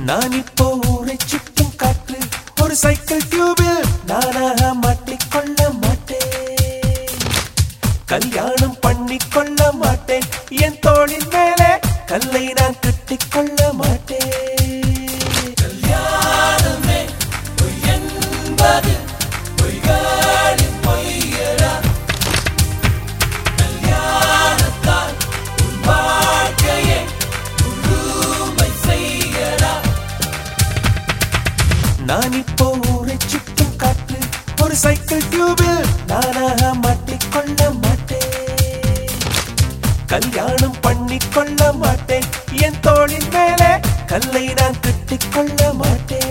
நான் இப்போ ஊரை சுற்றும் காற்று ஒரு சைக்கிள் டியூபில் நானாக மாட்டிக்கொள்ள மாட்டேன் கல்யாணம் பண்ணிக்கொள்ள மாட்டேன் என் தோளின் மேலே கல்லை நான் கட்டிக்கொள்ள மாட்டேன் கல்யாணமே பொய் என்பது பொய்களின் பொய்யடா கல்யாணத்தால் உன் வாழ்க்கையை முழுமை செய்யடா நான் இப்போ ஊரை சுற்றும் காற்று ஒரு சைக்கிள் டியூபில் நானாக மாட்டிக்கொள்ள மாட்டேன் கல்யாணம் பண்ணிக்கொள்ள மாட்டேன் என் தோளின் மேலே கல்லை நான் கட்டிக்கொள்ள மாட்டேன்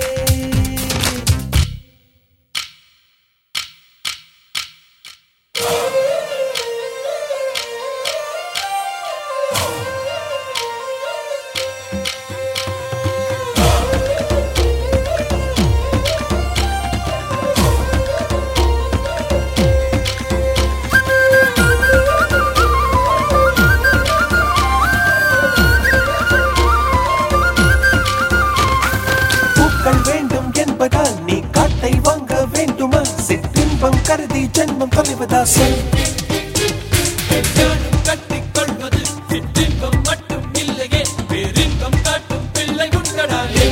பூக்கள் வேண்டும் என்பதால் நீ காட்டை வாங்க வேண்டுமா சிற்றின்பம் கருதி ஜென்மம் தொலைவதா சொல் கல்யாணம் கட்டிக்கொள்வது சிற்றின்பம் மட்டும் இல்லையே பேரின்பம் காட்டும் பிள்ளை உண்டடாலே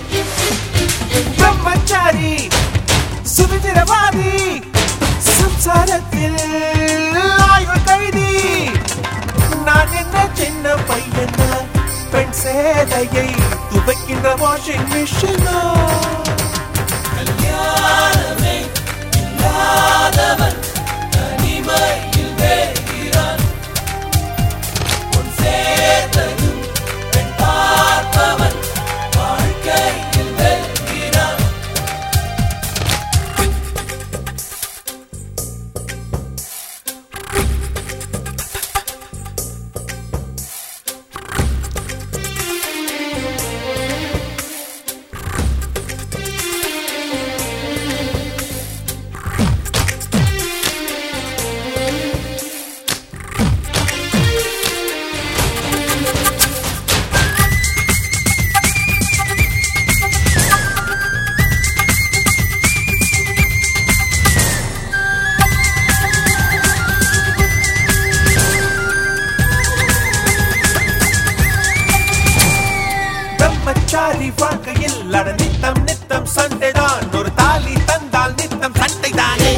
பிரம்மச்சாரி சுதந்திரவாதி சம்சாரத்தில் ஆயுள் கைதி நான் என்ன சின்ன பையனா பெண் சேலையை துவைக்கின்ற வாஷிங் மிஷினா கல்யாணமே இல்லாதவன் தனிமையில் வேகிறான் உன் சேர்ந்ததும் பெண் பார்ப்பவன் வாழ்க்கையில் வெல்கிறான் பிரம்மச்சாரி வாழ்க்கையில் அட நித்தம் நித்தம் சண்டைதான் ஒரு தாலி தந்தால் நித்தம் சண்டைதானே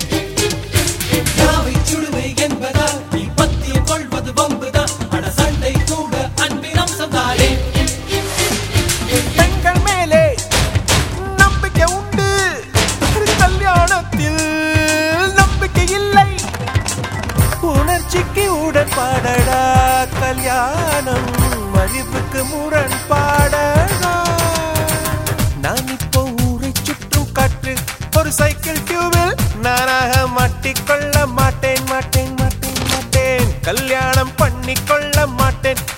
யாவை சுடுமை என்பதால் நீ பத்தியம் கொள்வது வம்புதான் அட சண்டை கூட அன்பின் அம்சம்தானே பெண்கள் மேலே நம்பிக்கை உண்டு கல்யாணத்தில் நம்பிக்கை இல்லை உணர்ச்சிக்கு உடன்பாடடா கல்யாணம் அறிவுக்கு முரண்பாடடா நான் இப்போ ஊரை சுற்றும் காற்று ஒரு சைக்கிள் டியூபில் நானாக மாட்டிக்கொள்ள மாட்டேன் மாட்டேன் மாட்டேன் மாட்டேன் கல்யாணம் பண்ணிக்கொள்ள மாட்டேன்